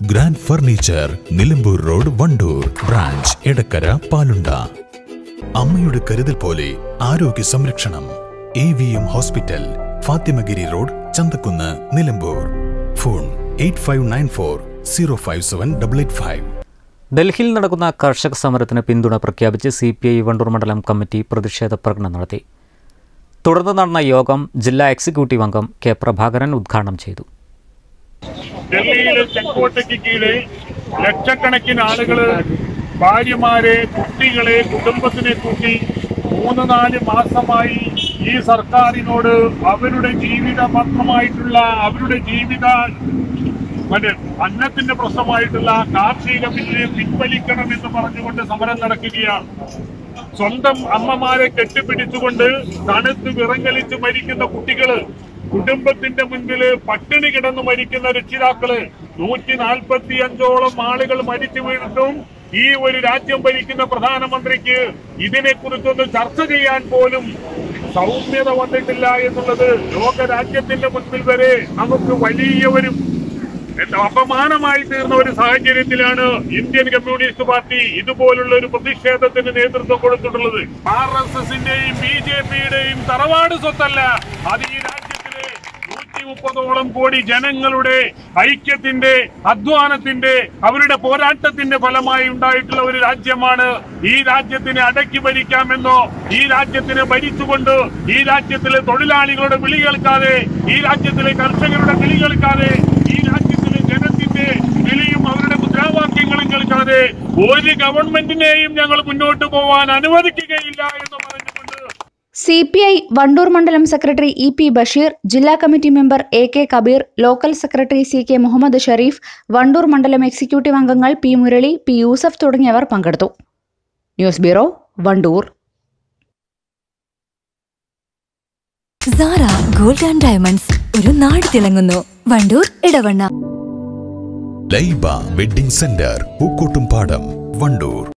grand furniture Nilambur road Wandoor branch Edakkara Palunda അമ്മയുടെ കരുതൽ പോലെ ആരോഗ്യ സംരക്ഷണം A V M hospital Fathimagiri road Chanthakkunnu Nilambur phone eight five nine four zero five seven double eight five ഡൽഹിയിൽ നടക്കുന്ന കർഷക സമരത്തിന് പിന്തുണ പ്രഖ്യാപിച്ച് സി പി ഐ വണ്ടൂർ മണ്ഡലം കമ്മിറ്റി പ്രതിഷേധ പ്രകടനം നടത്തി തുടർന്ന് നടന്ന യോഗം ജില്ലാ എക്സിക്യൂട്ടീവ് അംഗം കെ പ്രഭാകരൻ ഉദ്ഘാടനം ചെയ്തു ഡൽഹിയിലെ ചെങ്കോട്ടയ്ക്ക് കീഴെ ലക്ഷക്കണക്കിന് ആളുകള് ഭാര്യമാരെ കുട്ടികളെ കുടുംബത്തിനെ കൂട്ടി മൂന്ന് നാല് മാസമായി ഈ സർക്കാരിനോട് അവരുടെ ജീവിത മാത്രമായിട്ടുള്ള അവരുടെ ജീവിത മറ്റേ അന്നത്തിന്റെ പ്രശ്നമായിട്ടുള്ള കാർഷിക ബില്ല് പിൻവലിക്കണം എന്ന് പറഞ്ഞുകൊണ്ട് സമരം നടക്കുകയാണ് സ്വന്തം അമ്മമാരെ കെട്ടിപ്പിടിച്ചുകൊണ്ട് തണുത്ത് വിറങ്ങലിച്ച് മരിക്കുന്ന കുട്ടികള് കുടുംബത്തിന്റെ മുൻപില് പട്ടിണി കിടന്ന് മരിക്കുന്ന രക്ഷിതാക്കള് നൂറ്റി നാൽപ്പത്തി അഞ്ചോളം ആളുകൾ മരിച്ചു വീണിട്ടും ഈ ഒരു രാജ്യം ഭരിക്കുന്ന പ്രധാനമന്ത്രിക്ക് ഇതിനെക്കുറിച്ചൊന്ന് ചർച്ച ചെയ്യാൻ പോലും സൗമ്യത വന്നിട്ടില്ല എന്നുള്ളത് ലോക രാജ്യത്തിന്റെ മുൻപിൽ വരെ നമുക്ക് വലിയ ഒരു എന്താ അപമാനമായി തീർന്ന ഒരു സാഹചര്യത്തിലാണ് ഇന്ത്യൻ കമ്മ്യൂണിസ്റ്റ് പാർട്ടി ഇതുപോലുള്ള ഒരു പ്രതിഷേധത്തിന് നേതൃത്വം കൊടുത്തിട്ടുള്ളത് ആർ എസ് എസിന്റെയും ബി ജെ പിയുടെയും തറവാട് സ്വത്തല്ല അത് ഈ രാജ്യത്തിലെ നൂറ്റി മുപ്പതോളം കോടി ജനങ്ങളുടെ ഐക്യത്തിന്റെ അധ്വാനത്തിന്റെ അവരുടെ പോരാട്ടത്തിന്റെ ഫലമായി ഉണ്ടായിട്ടുള്ള ഒരു രാജ്യമാണ് ഈ രാജ്യത്തിനെ അടക്കി ഭരിക്കാമെന്നോ ഈ രാജ്യത്തിനെ ഭരിച്ചുകൊണ്ട് ഈ രാജ്യത്തിലെ തൊഴിലാളികളുടെ വിളി കേൾക്കാതെ ഈ രാജ്യത്തിലെ കർഷകരുടെ വിളി കേൾക്കാതെ ഈ രാജ്യത്തിലെ ജനത്തിന്റെ വിളിയും അവരുടെ മുദ്രാവാക്യങ്ങളും കേൾക്കാതെ ഒരു ഗവൺമെന്റിനെയും ഞങ്ങൾ മുന്നോട്ട് പോവാൻ അനുവദിക്കുകയില്ല എന്ന് പറഞ്ഞുകൊണ്ട് സി പി ഐ വണ്ടൂർ മണ്ഡലം സെക്രട്ടറി ഇ പി ബഷീർ ജില്ലാ committee member A K Kabeer local secretary C K Muhammad Shareef Wandoor മണ്ഡലം എക്സിക്യൂട്ടീവ് അംഗങ്ങൾ പി മുരളി പി യൂസഫ് തുടങ്ങിയവർ പങ്കെടുത്തു news bureau Wandoor Sara gold and diamonds ഒരു നാട് തിളങ്ങുന്നു വണ്ടൂർ ഇടവണ്ണ ലൈബ വെഡിംഗ് സെന്റർ പൂക്കോട്ടുംപാടം വണ്ടൂർ